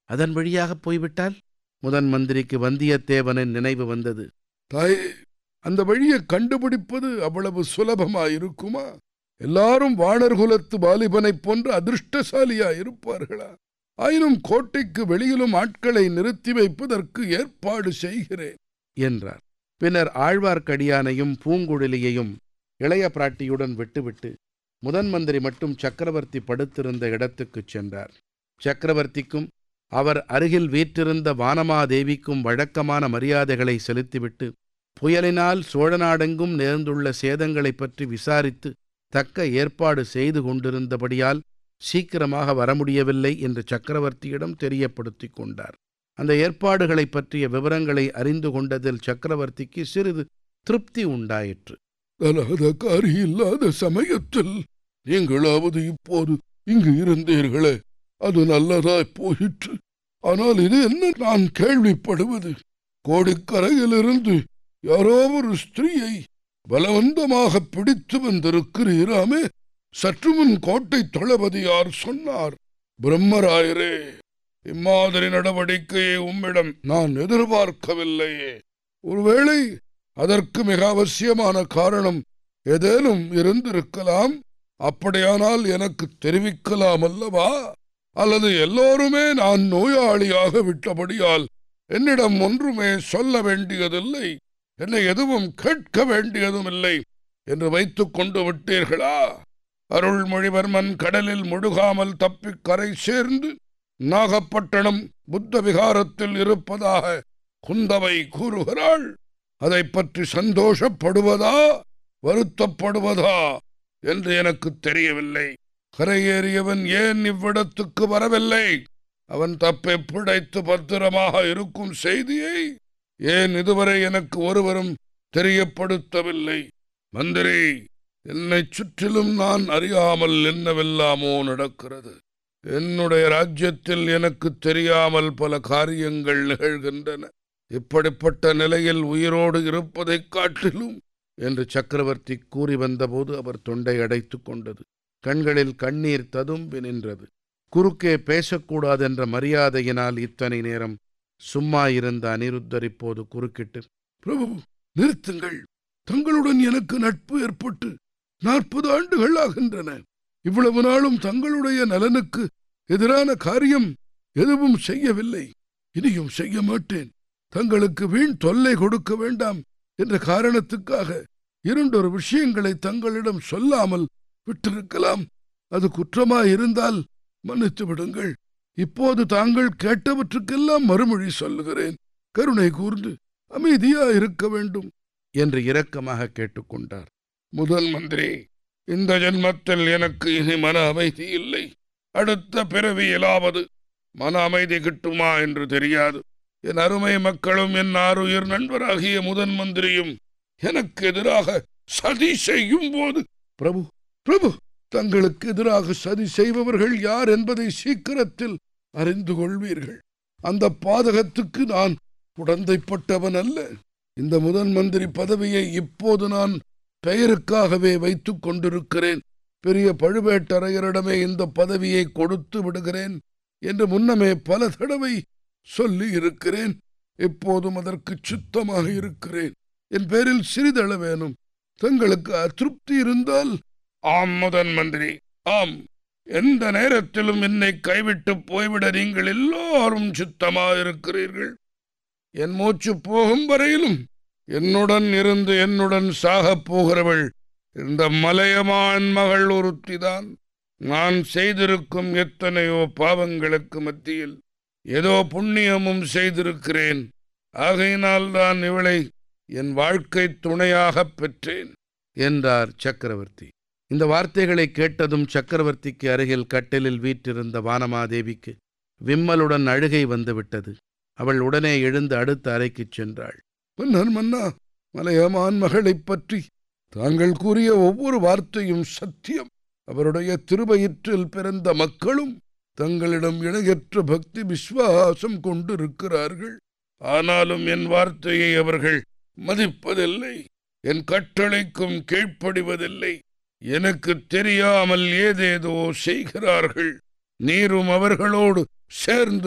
அதன் வழியாகப் போய்விட்டால் முதன் மந்திரிக்கு வந்தியத்தேவனின் நினைவு வந்தது தாயே அந்த வழியை கண்டுபிடிப்பது அவ்வளவு சுலபமாயிருக்குமா எல்லாரும் வாணர் குலத்து வாலிபனைப் போன்ற அதிர்ஷ்டசாலியா இருப்பார்களா ஆயினும் கோட்டைக்கு வெளியிலும் ஆட்களை நிறுத்தி வைப்பதற்கு ஏற்பாடு செய்கிறேன் என்றார் பின்னர் ஆழ்வார்க்கடியானையும் பூங்குழலியையும் இளைய பிராட்டியுடன் விட்டுவிட்டு முதன் மந்திரி மட்டும் சக்கரவர்த்தி படுத்திருந்த இடத்துக்குச் சென்றார் சக்கரவர்த்திக்கும் அவர் அருகில் வீற்றிருந்த வானமாதேவிக்கும் வழக்கமான மரியாதைகளை செலுத்திவிட்டு புயலினால் சோழநாடெங்கும் நேர்ந்துள்ள சேதங்களைப் பற்றி விசாரித்து தக்க ஏற்பாடு செய்து கொண்டிருந்தபடியால் சீக்கிரமாக வர முடியவில்லை என்று சக்கரவர்த்தியிடம் தெரியப்படுத்திக் கொண்டார் அந்த ஏற்பாடுகளைப் பற்றிய விவரங்களை அறிந்து கொண்டதில் சக்கரவர்த்திக்கு சிறிது திருப்தி உண்டாயிற்று அனாதக்காரி இல்லாத சமயத்தில் நீங்களாவது இப்போது இங்கு இருந்தீர்களே அது நல்லதாய் போயிற்று ஆனால் இது என்ன நான் கேள்விப்படுவது கோடிக்கரையிலிருந்து யாரோ ஒரு ஸ்திரீயை பலவந்தமாக பிடித்து வந்திருக்கிறீராமே சற்று முன் கோட்டை தளபதியார் சொன்னார் பிரம்மராயரே இம்மாதிரி நடவடிக்கையை உம்மிடம் நான் எதிர்பார்க்கவில்லையே ஒருவேளை அதற்கு மிக அவசியமான காரணம் ஏதேனும் இருந்திருக்கலாம் அப்படியானால் எனக்கு தெரிவிக்கலாம் அல்லவா அல்லது எல்லோருமே நான் நோயாளியாக விட்டபடியால் என்னிடம் ஒன்றுமே சொல்ல வேண்டியதில்லை என்னை எதுவும் கேட்க வேண்டியதும் இல்லை என்று வைத்துக் கொண்டு விட்டீர்களா அருள்மொழிவர்மன் கடலில் முழுகாமல் தப்பிக் கரை சேர்ந்து நாகப்பட்டினம் புத்த விகாரத்தில் இருப்பதாக குந்தவை கூறுகிறாள் அதைப் பற்றி சந்தோஷப்படுவதா வருத்தப்படுவதா என்று எனக்கு தெரியவில்லை கரையேறியவன் ஏன் இவ்விடத்துக்கு வரவில்லை அவன் தப்பை பிழைத்து பத்திரமாக இருக்கும் செய்தியை ஏன் இதுவரை எனக்கு ஒருவரும் தெரியப்படுத்தவில்லை மந்திரி என்னைச் சுற்றிலும் நான் அறியாமல் என்னவெல்லாமோ நடக்கிறது என்னுடைய ராஜ்யத்தில் எனக்கு தெரியாமல் பல காரியங்கள் நிகழ்கின்றன இப்படிப்பட்ட நிலையில் உயிரோடு இருப்பதைக் காட்டிலும் என்று சக்கரவர்த்தி கூறி வந்தபோது அவர் தொண்டை அடைத்துக் கொண்டது கண்களில் கண்ணீர் ததும்பி நின்றது குறுக்கே பேசக்கூடாதென்ற மரியாதையினால் இத்தனை நேரம் சும்மா இருந்த அனிருத்தர் இப்போது குறுக்கிட்டு பிரபு நிறுத்துங்கள் தங்களுடன் எனக்கு நட்பு ஏற்பட்டு நாற்பது ஆண்டுகள் ஆகின்றன இவ்வளவு நாளும் தங்களுடைய நலனுக்கு எதிரான காரியம் எதுவும் செய்யவில்லை இனியும் செய்ய மாட்டேன் தங்களுக்கு வீண் தொல்லை கொடுக்க வேண்டாம் என்ற காரணத்துக்காக இரண்டொரு விஷயங்களை தங்களிடம் சொல்லாமல் விட்டிருக்கலாம் அது குற்றமாயிருந்தால் மன்னித்து விடுங்கள் இப்போது தாங்கள் கேட்டவற்றுக்கெல்லாம் மறுமொழி சொல்லுகிறேன் கருணை கூர்ந்து அமைதியா இருக்க வேண்டும் என்று இரக்கமாக கேட்டுக்கொண்டார் முதல் மந்திரி இந்த ஜென்மத்தில் எனக்கு இனி மன அமைதி இல்லை அடுத்த பிறவியிலாவது மன அமைதி கிட்டுமா என்று தெரியாது என் அருமை மக்களும் என் ஆறுயிர் நண்பராகிய முதன் மந்திரியும் எனக்கு எதிராக சதி செய்யும் போது பிரபு பிரபு தங்களுக்கு எதிராக சதி செய்பவர்கள் யார் என்பதை சீக்கிரத்தில் அறிந்து கொள்வீர்கள் அந்த பாதகத்துக்கு நான் குடந்தைப்பட்டவன் அல்ல இந்த முதன் மந்திரி பதவியை இப்போது நான் பெயருக்காகவே வைத்துக் கொண்டிருக்கிறேன் பெரிய பழுவேட்டரையரிடமே இந்த பதவியை கொடுத்து விடுகிறேன் என்று முன்னமே பல தடவை சொல்லி இருக்கிறேன் எப்போதும் அதற்கு சுத்தமாக இருக்கிறேன் என் பேரில் சிறிதளவேனும் தங்களுக்கு அதிருப்தி இருந்தால் ஆம் முதன் மந்திரி ஆம் எந்த நேரத்திலும் என்னை கைவிட்டு போய்விட நீங்கள் எல்லாரும் சுத்தமாயிருக்கிறீர்கள் என் மூச்சு போகும் வரையிலும் என்னுடன் இருந்து என்னுடன் சாகப் போகிறவள் இந்த மலையமான் மகள் ஒருத்திதான் நான் செய்திருக்கும் எத்தனையோ பாவங்களுக்கு மத்தியில் ஏதோ புண்ணியமும் செய்திருக்கிறேன் ஆகையினால் தான் இவளை என் வாழ்க்கை துணையாகப் பெற்றேன் என்றார் சக்கரவர்த்தி இந்த வார்த்தைகளை கேட்டதும் சக்கரவர்த்திக்கு அருகில் கட்டிலில் வீற்றிருந்த வானமாதேவிக்கு விம்மலுடன் அழுகை வந்துவிட்டது அவள் உடனே எழுந்து அடுத்த அறைக்குச் சென்றாள் மன்னர் மன்னா மலையமான் மகளைப் பற்றி தாங்கள் கூறிய ஒவ்வொரு வார்த்தையும் சத்தியம் அவருடைய திருவயிற்றில் பிறந்த மக்களும் தங்களிடம் இணையற்ற பக்தி விசுவாசம் கொண்டிருக்கிறார்கள் ஆனாலும் என் வார்த்தையை அவர்கள் மதிப்பதில்லை என் கட்டளைக்கும் கீழ்ப்படிவதில்லை எனக்கு தெரியாமல் ஏதேதோ செய்கிறார்கள் நீரும் அவர்களோடு சேர்ந்து